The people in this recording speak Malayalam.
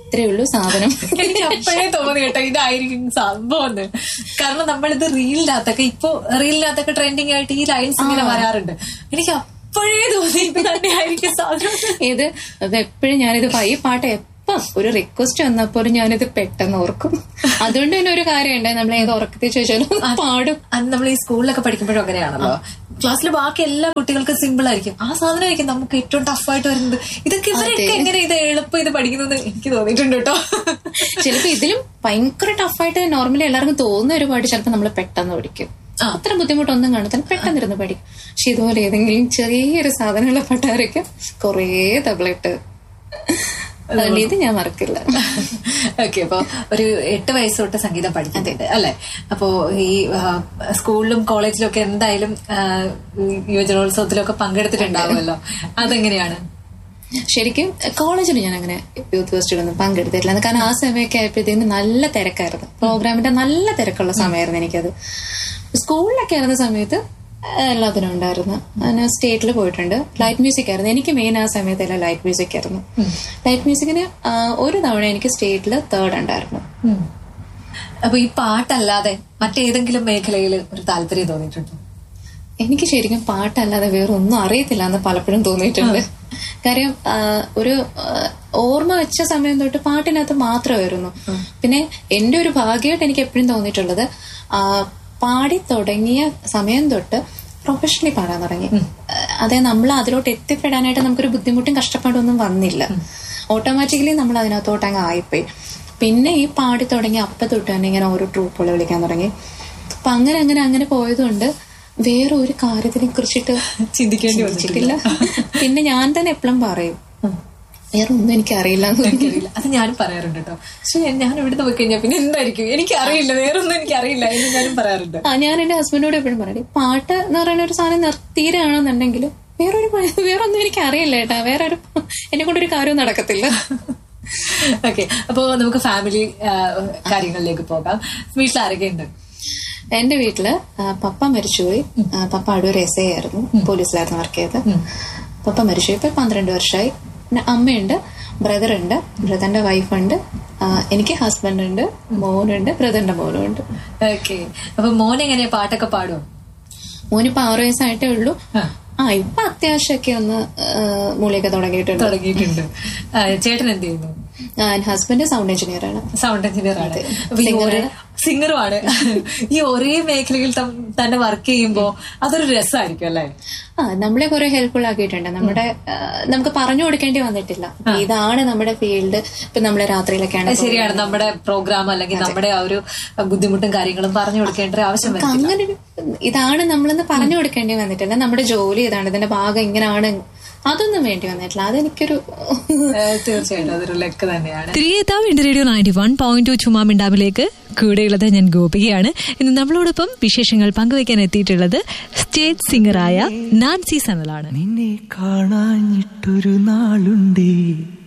ഇത്രയേ ഉള്ളൂ സാധനം എനിക്ക് അപ്പോഴേ തോന്നി കേട്ടോ ഇതായിരിക്കും സംഭവം എന്ന്. കാരണം നമ്മളിത് റീലിനകത്തൊക്കെ ഇപ്പൊ റീലിനകത്തൊക്കെ ട്രെൻഡിങ് ആയിട്ട് ഈ ലൈൻസ് ഇങ്ങനെ വരാറുണ്ട് എനിക്ക് അപ്പോഴേ തോന്നി ഇത് തന്നെയായിരിക്കും സാധനം ഇത് അത് എപ്പോഴും ഞാനിത് പ- ഈ പാട്ട് എപ്പം ഒരു റിക്വസ്റ്റ് വന്നപ്പോൾ ഞാനിത് പെട്ടെന്ന് ഓർക്കും അതുകൊണ്ട് തന്നെ ഒരു കാര്യമുണ്ട് നമ്മൾ ഏത് ഉറക്കത്തിൽ ചോദിച്ചാലും പാടും അത് നമ്മൾ ഈ സ്കൂളിലൊക്കെ പഠിക്കുമ്പോഴും അങ്ങനെയാണല്ലോ ക്ലാസ്സിൽ ബാക്കി എല്ലാ കുട്ടികൾക്കും സിമ്പിൾ ആയിരിക്കും ആ സാധനമായിരിക്കും നമുക്ക് ഏറ്റവും ടഫായിട്ട് വരുന്നത് ഇതൊക്കെ ഇവരൊക്കെ എങ്ങനെ ഇത് എളുപ്പം ഇത് പഠിക്കുന്നത് എനിക്ക് തോന്നിയിട്ടുണ്ട് കേട്ടോ ചിലപ്പോ ഇതിലും ഭയങ്കര ടഫായിട്ട് നോർമലി എല്ലാവർക്കും തോന്നുന്ന ഒരു പാട്ട് ചിലപ്പോൾ നമ്മൾ പെട്ടെന്ന് പഠിക്കും അത്ര ബുദ്ധിമുട്ടൊന്നും കാണത്തില്ല പെട്ടെന്ന് ഇരുന്ന് പഠിക്കും പക്ഷെ ഇതുപോലെ ഏതെങ്കിലും ചെറിയൊരു സാധനമുള്ള പാട്ടായിരിക്കും കുറേ തബിളിട്ട് അതുകൊണ്ട് ഇത് ഞാൻ മറക്കില്ല ഓക്കെ അപ്പൊ ഒരു എട്ട് വയസ്സ് തൊട്ട് സംഗീതം പഠിക്കുന്നുണ്ട് അല്ലെ അപ്പോ ഈ ആ, സ്കൂളിലും കോളേജിലും ഒക്കെ എന്തായാലും ആ, ഈ യുവജനോത്സവത്തിലൊക്കെ പങ്കെടുത്തിട്ടുണ്ടാവുമല്ലോ അതെങ്ങനെയാണ് ശരിക്കും കോളേജിൽ ഞാൻ അങ്ങനെ യൂത്ത് ഫെസ്റ്റിവലൊന്നും പങ്കെടുത്തിട്ടില്ല കാരണം ആ സമയമൊക്കെ ആയപ്പോഴത്തേന് നല്ല തിരക്കായിരുന്നു പ്രോഗ്രാമിന്റെ നല്ല തിരക്കുള്ള സമയമായിരുന്നു എനിക്കത് സ്കൂളിലൊക്കെ ആയിരുന്ന സമയത്ത് എല്ലാത്തിനും ഉണ്ടായിരുന്നു ഞാൻ സ്റ്റേറ്റിൽ പോയിട്ടുണ്ട് ലൈറ്റ് മ്യൂസിക് ആയിരുന്നു എനിക്ക് മെയിൻ ആ സമയത്ത് എല്ലാം ലൈറ്റ് മ്യൂസിക് ആയിരുന്നു ലൈറ്റ് മ്യൂസിക്കിന് ആ, ഒരു തവണ എനിക്ക് സ്റ്റേറ്റിൽ തേർഡ് ഉണ്ടായിരുന്നു ഉം. അപ്പൊ ഈ പാട്ടല്ലാതെ മറ്റേതെങ്കിലും മേഖലയിൽ ഒരു താല്പര്യം തോന്നിയിട്ടുണ്ടോ എനിക്ക് ശരിക്കും പാട്ടല്ലാതെ വേറെ ഒന്നും അറിയത്തില്ല എന്ന് പലപ്പോഴും തോന്നിയിട്ടുണ്ട് കാര്യം ആ, ഒരു ആ, ഓർമ്മ വെച്ച സമയം തൊട്ട് പാട്ടിനകത്ത് മാത്രമായിരുന്നു പിന്നെ എന്റെ ഒരു ഭാഗ്യമായിട്ട് എനിക്ക് എപ്പോഴും തോന്നിയിട്ടുള്ളത് ആ, പാടി തുടങ്ങിയ സമയം തൊട്ട് പ്രൊഫഷണലി പാടാൻ തുടങ്ങി അതെ നമ്മൾ അതിലോട്ട് എത്തിപ്പെടാനായിട്ട് നമുക്കൊരു ബുദ്ധിമുട്ടും കഷ്ടപ്പാടൊന്നും വന്നില്ല ഓട്ടോമാറ്റിക്കലി നമ്മൾ അതിനകത്തോട്ട് അങ്ങ് ആയിപ്പോയി പിന്നെ ഈ പാടി തുടങ്ങി അപ്പ തൊട്ട് തന്നെ ഇങ്ങനെ ഓരോ ട്രൂപ്പുകൾ വിളിക്കാൻ തുടങ്ങി അപ്പൊ അങ്ങനെ അങ്ങനെ അങ്ങനെ പോയതുകൊണ്ട് വേറെ ഒരു കാര്യത്തിനെ കുറിച്ചിട്ട് ചിന്തിക്കേണ്ടി ചിന്തിച്ചിട്ടില്ല പിന്നെ ഞാൻ തന്നെ എപ്പോഴും പറയും വേറെ ഒന്നും എനിക്ക് അറിയില്ല എനിക്കറിയില്ല അത് ഞാനും പറയാറുണ്ട് കേട്ടോ പക്ഷെ ഞാൻ ഇവിടുന്ന് പോയി കഴിഞ്ഞാൽ പിന്നെ എന്തായിരിക്കും എനിക്കറിയില്ല വേറൊന്നും എനിക്കറിയില്ല എന്ന് ഞാനും പറയാറുണ്ട് ആ ഞാൻ എന്റെ ഹസ്ബൻഡോട് എപ്പോഴും പറയും പാട്ട് എന്ന് പറയുന്ന ഒരു സാധനം നിർത്തിയിരാണെന്നുണ്ടെങ്കിൽ വേറൊരു പ- വേറൊന്നും എനിക്ക് അറിയില്ല ഏട്ടാ വേറെ ഒരു എന്നെ കൊണ്ടൊരു കാര്യവും നടക്കത്തില്ല ഓക്കെ അപ്പോ നമുക്ക് ഫാമിലി കാര്യങ്ങളിലേക്ക് പോകാം വീട്ടിൽ ആരൊക്കെയുണ്ട് എന്റെ വീട്ടില് ആ, പപ്പ മരിച്ചുപോയി ആ, പപ്പ അടൂർ എസ് ഐ ആയിരുന്നു പോലീസിലായിരുന്നു വർക്ക് ചെയ്തത് പപ്പ മരിച്ചുപോയി ഇപ്പൊ പന്ത്രണ്ട് വർഷമായി പിന്നെ അമ്മയുണ്ട് ബ്രദർ ഉണ്ട് ബ്രദറിന്റെ വൈഫുണ്ട് ആ, എനിക്ക് ഹസ്ബൻഡ് ഉണ്ട് മോനുണ്ട് ബ്രദറിന്റെ മോനും ഉണ്ട് ഓക്കെ അപ്പൊ മോൻ എങ്ങനെയാ പാട്ടൊക്കെ പാടുമോ മോനിപ്പോ ആറു വയസ്സായിട്ടേ ഉള്ളൂ ആ ഇപ്പൊ അത്യാവശ്യമൊക്കെ ഒന്ന് ആ, മൂളിയൊക്കെ തുടങ്ങിയിട്ടുണ്ട് തുടങ്ങിയിട്ടുണ്ട് ആ, ചേട്ടൻ എന്ത് ചെയ്യുന്നു ഹസ്ബൻഡ് സൗണ്ട് എഞ്ചിനീയർ ആണ് സൗണ്ട് എഞ്ചിനീയർ ആണ് അപ്പൊ ഈ ഒരേ സിംഗറുമാണ് ഈ ഒരേ മേഖലയിൽ തം- തന്നെ വർക്ക് ചെയ്യുമ്പോ അതൊരു രസമായിരിക്കും അല്ലേ ആ നമ്മളെ കുറെ ഹെൽപ്ഫുൾ ആക്കിയിട്ടുണ്ട് നമ്മുടെ ആ, നമുക്ക് പറഞ്ഞു കൊടുക്കേണ്ടി വന്നിട്ടില്ല ഇതാണ് നമ്മുടെ ഫീൽഡ് ഇപ്പൊ നമ്മളെ രാത്രിയിലൊക്കെയാണ് അത് ശരിയാണ് നമ്മുടെ പ്രോഗ്രാം അല്ലെങ്കിൽ നമ്മുടെ ആ ഒരു ബുദ്ധിമുട്ടും കാര്യങ്ങളും പറഞ്ഞു കൊടുക്കേണ്ട ഒരു ആവശ്യം നമുക്ക് വരും അങ്ങനെ ഒരു ഇതാണ് നമ്മളെന്ന് പറഞ്ഞു കൊടുക്കേണ്ടി വന്നിട്ടില്ല നമ്മുടെ ജോലി ഇതാണ് ഇതിന്റെ ഭാഗം ഇങ്ങനെയാണ് അതൊന്നും വേണ്ടി വന്നിട്ടില്ല അതെനിക്കൊരു തീർച്ചയായിട്ടും അതൊരു ലക്ക് തന്നെയാണ് തിരികെത്താം എന്റെ radio ninety one point two ചുമാമിണ്ടാമിലേക്ക് കൂടെയുള്ളത് ഞാൻ ഗോപികയാണ് ഇന്ന് നമ്മളോടൊപ്പം വിശേഷങ്ങൾ പങ്കുവയ്ക്കാൻ എത്തിയിട്ടുള്ളത് സ്റ്റേജ് സിംഗറായ നാൻസി സനലാണ് നിന്നെ കാണാഞ്ഞിട്ടൊരു നാളുണ്ടേ